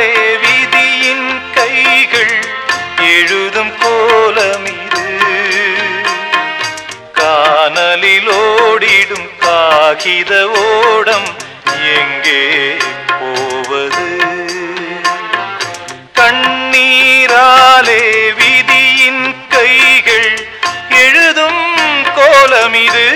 கண்ணீராலே விதியின் கைகள் எழுதும் கோலம் இது கானலில் ஓடிடும் காகித ஓடம் எங்கே போவது கண்ணீராலே விதியின் கைகள் எழுதும் கோலம் இது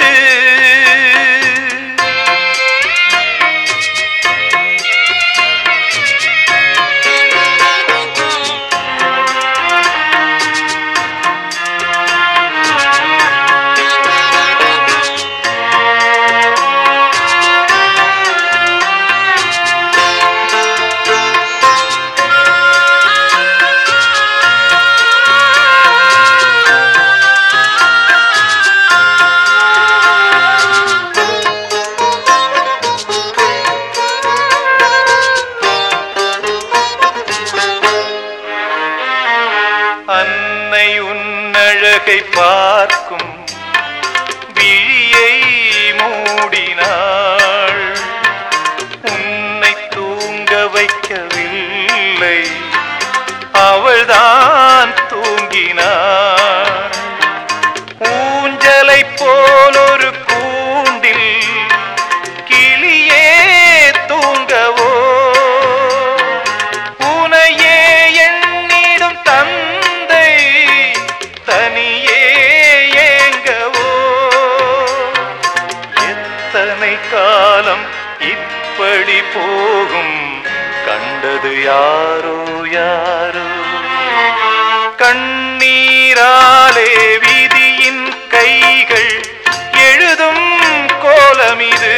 அன்னை உன்னழகை பார்க்கும் விழியை மூடினாள் உன்னை தூங்க வைக்கவில்லை அவள்தான் தூங்கினாள் ஊஞ்சலை போல் ஒரு கூண்டில் கிளியே தூங்கவோ உனையே எண்ணிடும் தந்தை தனியே ஏங்கவோ எத்தனை காலம் இப்படி போகும் கண்டது யாரோ யாரோ கண்ணீராலே விதியின் கைகள் எழுதும் கோலம் இது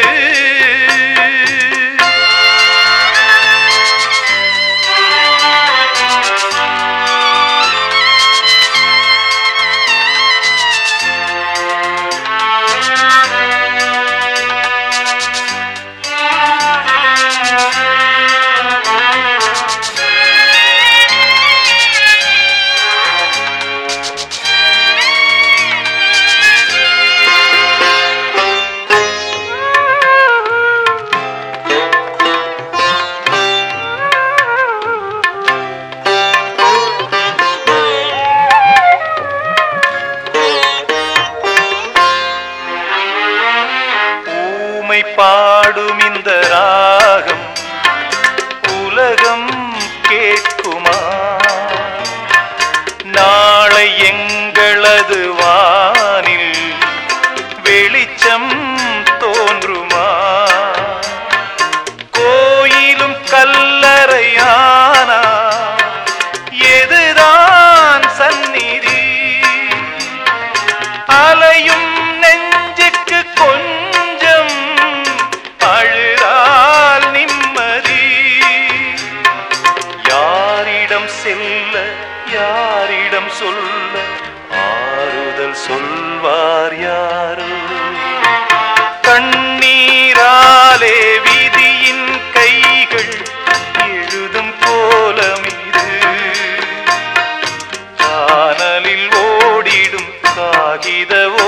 ஊமை பாடும் இந்த ராகம் உலகம் கேட்குமா நாளை எங்களது வானில் வெளிச்சம் தோன்றுமா கோயிலும் கல்லறையானா எதுதான் சந்நிதி அலையும் நெஞ்சுக்கு கொஞ்சம் அழுதால் நிம்மதி யாரிடம் செல்ல யாரிடம் சொல்ல ஆறுதல் சொல்வார் யாரோ கண்ணீராலே விதியின் கைகள் எழுதும் கோலம் இது கானலில் ஓடிடும் காகித